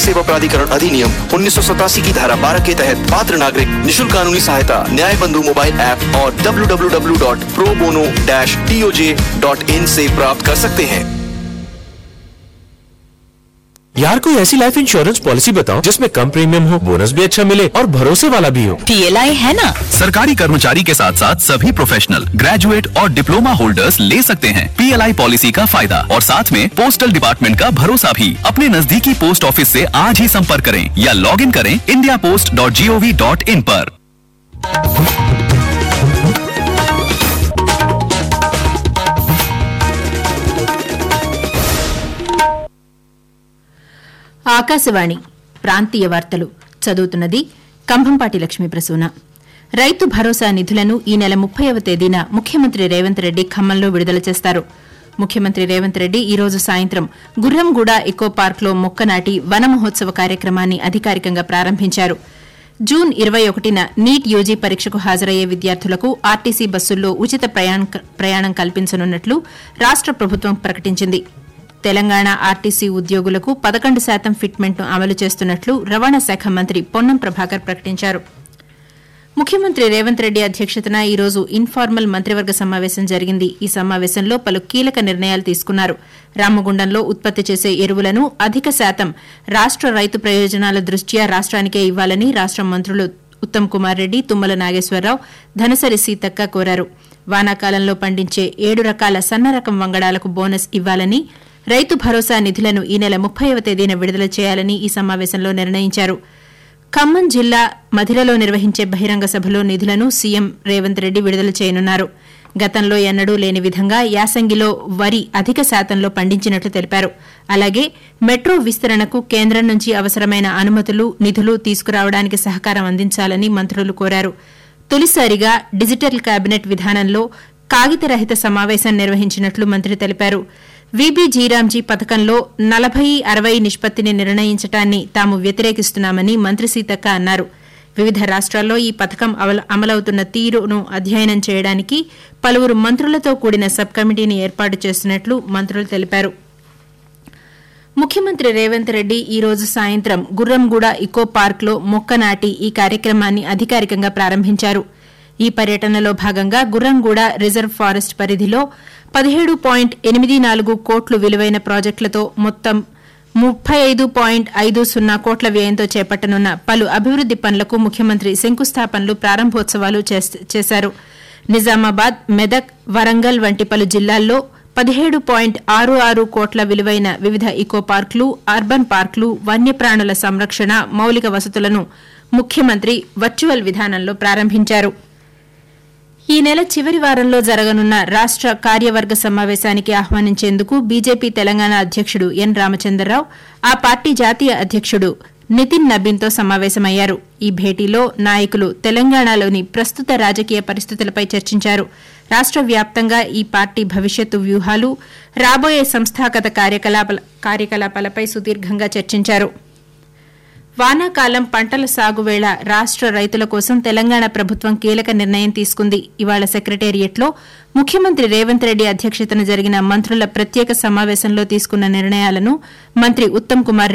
सेवा प्राधिकरण अधिनियम उन्नीस की धारा 12 के तहत पात्र नागरिक निशुल्क कानूनी सहायता न्याय बंधु मोबाइल ऐप और www.probono-toj.in से प्राप्त कर सकते हैं यार कोई ऐसी लाइफ इंश्योरेंस पॉलिसी बताओ जिसमें कम प्रीमियम हो बोनस भी अच्छा मिले और भरोसे वाला भी हो पीएलआई है ना सरकारी कर्मचारी के साथ साथ सभी प्रोफेशनल ग्रेजुएट और डिप्लोमा होल्डर्स ले सकते हैं पीएलआई पॉलिसी का फायदा और साथ में पोस्टल डिपार्टमेंट का भरोसा भी अपने नजदीकी पोस्ट ऑफिस से आज ही संपर्क करें या लॉग इन करें India post dot G O V dot in पर ఆకాశవాణి ప్రాంతీయ వార్తలు చదువుతున్నది కంభంపాటి లక్ష్మీ ప్రసూన రైతు భరోసా నిధులను ఈ నెల ముప్పైవ తేదీన ముఖ్యమంత్రి రేవంత్ రెడ్డి ఖమ్మంలో విడుదల చేస్తారు ముఖ్యమంత్రి రేవంత్ రెడ్డి ఈ రోజు సాయంత్రం గుర్రంగూడ ఎకో పార్క్లో మొక్క నాటి వన మహోత్సవ కార్యక్రమాన్ని అధికారికంగా ప్రారంభించారు జూన్ ఇరవై ఒకటిన నీట్ యూజీ పరీక్షకు హాజరయ్యే విద్యార్థులకు ఆర్టీసీ బస్సుల్లో ఉచిత ప్రయాణ- ప్రయాణం కల్పించనున్నట్లు రాష్ట ప్రభుత్వం ప్రకటించింది తెలంగాణ ఆర్టీసీ ఉద్యోగులకు పదకొండు శాతం ఫిట్మెంట్ను అమలు చేస్తున్నట్లు రవాణా శాఖ మంత్రి పొన్నం ప్రభాకర్ ప్రకటించారు ముఖ్యమంత్రి రేవంత్ రెడ్డి అధ్యక్షతన ఈ రోజు ఇన్ఫార్మల్ మంత్రివర్గ సమావేశం జరిగింది ఈ సమావేశంలో పలు కీలక నిర్ణయాలు తీసుకున్నారు రామగుండంలో ఉత్పత్తి చేసే ఎరువులను అధిక శాతం రాష్ట రైతు ప్రయోజనాల దృష్ట్యా రాష్ట్రానికే ఇవ్వాలని రాష్ట మంత్రులు ఉత్తమ్ కుమార్ రెడ్డి తుమ్మల నాగేశ్వరరావు ధనసరి సీతక్క కోరారు వానాకాలంలో పండించే ఏడు రకాల సన్న రకం వంగడాలకు బోనస్ ఇవ్వాలని రైతు భరోసా నిధులను ఈ నెల ముప్పైవ తేదీన విడుదల చేయాలని ఈ సమావేశంలో నిర్ణయించారు ఖమ్మం జిల్లా మధిరలో నిర్వహించే బహిరంగ సభలో నిధులను సీఎం రేవంత్ రెడ్డి విడుదల చేయనున్నారు గతంలో ఎన్నడూ లేని విధంగా యాసంగిలో వరి అధిక శాతంలో పండించినట్లు తెలిపారు అలాగే మెట్రో విస్తరణకు కేంద్రం నుంచి అవసరమైన అనుమతులు నిధులు తీసుకురావడానికి సహకారం అందించాలని మంత్రులు కోరారు తొలిసారిగా డిజిటల్ కేబినెట్ విధానంలో కాగితరహిత సమావేశం నిర్వహించినట్లు మంత్రి తెలిపారు వీబీ జీరాంజీ పథకంలో నలభై అరవై నిష్పత్తిని నిర్ణయించడాన్ని తాము వ్యతిరేకిస్తున్నామని మంత్రి సీతక్క అన్నారు వివిధ రాష్ట్రాల్లో ఈ పథకం అవల- అమలవుతున్న తీరును అధ్యయనం చేయడానికి పలువురు మంత్రులతో కూడిన సబ్ కమిటీని ఏర్పాటు చేస్తున్నట్లు మంత్రులు తెలిపారు ముఖ్యమంత్రి రేవంత్ రెడ్డి ఈ రోజు సాయంత్రం గుర్రంగూడ ఇకో పార్క్లో మొక్క నాటి ఈ కార్యక్రమాన్ని అధికారికంగా ప్రారంభించారు ఈ పర్యటనలో భాగంగా గుర్రంగూడ రిజర్వ్ ఫారెస్ట్ పరిధిలో పదిహేడు పాయింట్ ఎనిమిది నాలుగు కోట్లు విలువైన ప్రాజెక్టులతో మొత్తం ముప్పై ఐదు పాయింట్ ఐదు సున్నా కోట్ల వ్యయంతో చేపట్టనున్న పలు అభివృద్ది పనులకు ముఖ్యమంత్రి శంకుస్థాపనలు ప్రారంభోత్సవాలు చేస్- చేశారు నిజామాబాద్ మెదక్ వరంగల్ వంటి పలు జిల్లాల్లో పదిహేడు పాయింట్ ఆరు ఆరు కోట్ల విలువైన వివిధ ఇకో పార్కులు అర్బన్ పార్కులు వన్యప్రాణుల సంరక్షణ మౌలిక వసతులను ముఖ్యమంత్రి వర్చువల్ విధానంలో ప్రారంభించారు ఈ నెల చివరి వారంలో జరగనున్న రాష్ట కార్యవర్గ సమావేశానికి ఆహ్వానించేందుకు బీజేపీ తెలంగాణ అధ్యక్షుడు ఎన్ రామచంద్రరావు ఆ పార్టీ జాతీయ అధ్యక్షుడు నితిన్ నబీన్తో సమావేశమయ్యారు ఈ భేటీలో నాయకులు తెలంగాణలోని ప్రస్తుత రాజకీయ పరిస్థితులపై చర్చించారు రాష్ట వ్యాప్తంగా ఈ పార్టీ భవిష్యత్తు వ్యూహాలు రాబోయే సంస్థాగత కార్యకలాపాల కార్యకలాపాలపై సుదీర్ఘంగా చర్చించారు వానాకాలం పంటల సాగు వేళ రాష్ట రైతుల కోసం తెలంగాణ ప్రభుత్వం కీలక నిర్ణయం తీసుకుంది ఇవాళ సెక్రటేరియట్లో ముఖ్యమంత్రి రేవంత్ రెడ్డి అధ్యక్షతన జరిగిన మంత్రుల ప్రత్యేక సమావేశంలో తీసుకున్న నిర్ణయాలను మంత్రి ఉత్తమ్ కుమార్